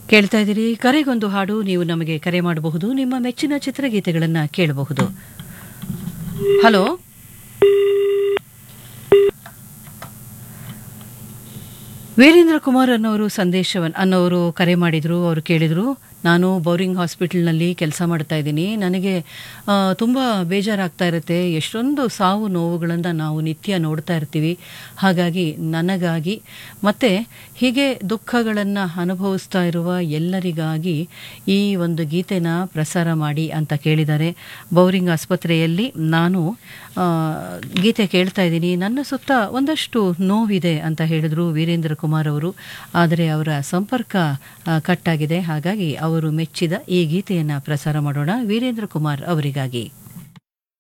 ಕೇಳ್ತಾ ಇದ್ದೀರಿ ಕರೆಗೊಂದು ಹಾಡು ನೀವು ನಮಗೆ ಕರೆ ಮಾಡಬಹುದು ನಿಮ್ಮ ಮೆಚ್ಚಿನ ಚಿತ್ರಗೀತೆಗಳನ್ನು ಕೇಳಬಹುದು ಹಲೋ ವೀರೇಂದ್ರ ಕುಮಾರ್ ಅನ್ನೋರು ಸಂದೇಶವನ್ ಅನ್ನೋರು ಕರೆ ಮಾಡಿದ್ರು ಅವರು ಕೇಳಿದ್ರು ನಾನು ಬೌರಿಂಗ್ ಹಾಸ್ಪಿಟಲ್ನಲ್ಲಿ ಕೆಲಸ ಮಾಡ್ತಾ ಇದ್ದೀನಿ ನನಗೆ ಆ, ತುಂಬ ಬೇಜಾರಾಗ್ತಾ ಇರುತ್ತೆ ಎಷ್ಟೊಂದು ಸಾವು ನೋವುಗಳನ್ನು ನಾವು ನಿತ್ಯ ನೋಡ್ತಾ ಇರ್ತೀವಿ ಹಾಗಾಗಿ ನನಗಾಗಿ ಮತ್ತು ಹೀಗೆ ದುಃಖಗಳನ್ನು ಅನುಭವಿಸ್ತಾ ಇರುವ ಎಲ್ಲರಿಗಾಗಿ ಈ ಒಂದು ಗೀತೆನ ಪ್ರಸಾರ ಮಾಡಿ ಅಂತ ಕೇಳಿದ್ದಾರೆ ಬೌರಿಂಗ್ ಆಸ್ಪತ್ರೆಯಲ್ಲಿ ನಾನು ಆ, ಗೀತೆ ಕೇಳ್ತಾ ಇದ್ದೀನಿ ನನ್ನ ಸುತ್ತ ಒಂದಷ್ಟು ನೋವಿದೆ ಅಂತ ಹೇಳಿದ್ರು ವೀರೇಂದ್ರ ಕುಮಾರ್ ಅವರು ಆದರೆ ಅವರ ಸಂಪರ್ಕ ಆ, ಕಟ್ಟಾಗಿದೆ ಹಾಗಾಗಿ ಅವರು ಮೆಚ್ಚಿದ ಈ ಗೀತೆಯನ್ನು ಪ್ರಸಾರ ಮಾಡೋಣ ವೀರೇಂದ್ರ ಕುಮಾರ್ ಅವರಿಗಾಗಿ